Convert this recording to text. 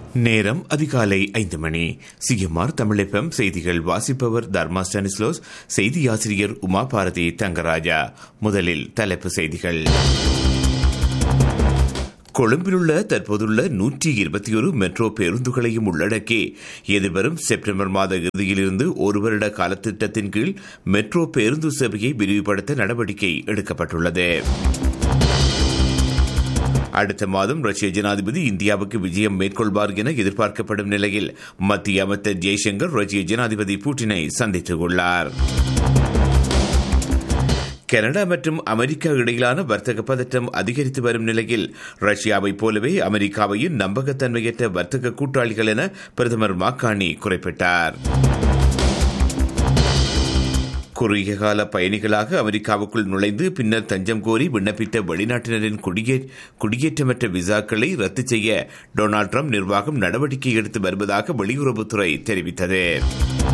நேரம் அதிகாலை ஐந்து மணி சிஎம்ஆர் தமிழப்பம் செய்திகள் வாசிப்பவர் தர்மா ஸ்டானிஸ்லோஸ் செய்தி ஆசிரியர் உமா பாரதி தங்கராஜா முதலில் தலைப்பு செய்திகள் கொழும்பிலுள்ள தற்போதுள்ள நூற்றி இருபத்தி ஒரு மெட்ரோ பேருந்துகளையும் உள்ளடக்கி எதிர்வரும் செப்டம்பர் மாத இறுதியிலிருந்து ஒரு வருட காலத்திட்டத்தின் கீழ் மெட்ரோ பேருந்து சேவையை விரிவுபடுத்த நடவடிக்கை எடுக்கப்பட்டுள்ளது அடுத்த மாதம் ரஷ்ய ஜனாதிபதி இந்தியாவுக்கு விஜயம் மேற்கொள்வார் என எதிர்பார்க்கப்படும் நிலையில் மத்திய அமைச்சர் ஜெய்சங்கர் ரஷ்ய ஜனாதிபதி புட்டினை சந்தித்துள்ளார் கனடா மற்றும் அமெரிக்கா இடையிலான வர்த்தக பதற்றம் அதிகரித்து வரும் நிலையில் ரஷ்யாவைப் போலவே அமெரிக்காவையும் நம்பகத்தன்மையற்ற வர்த்தக கூட்டாளிகள் என பிரதமர் மாக்கானி குறிப்பிட்டார் குறுகிய கால பயணிகளாக அமெரிக்காவுக்குள் நுழைந்து பின்னர் தஞ்சம் கோரி விண்ணப்பித்த வெளிநாட்டினரின் குடியேற்றமற்ற விசாக்களை ரத்து செய்ய டொனால்டு டிரம்ப் நிர்வாகம் நடவடிக்கை எடுத்து வருவதாக வெளியுறவுத்துறை தெரிவித்தது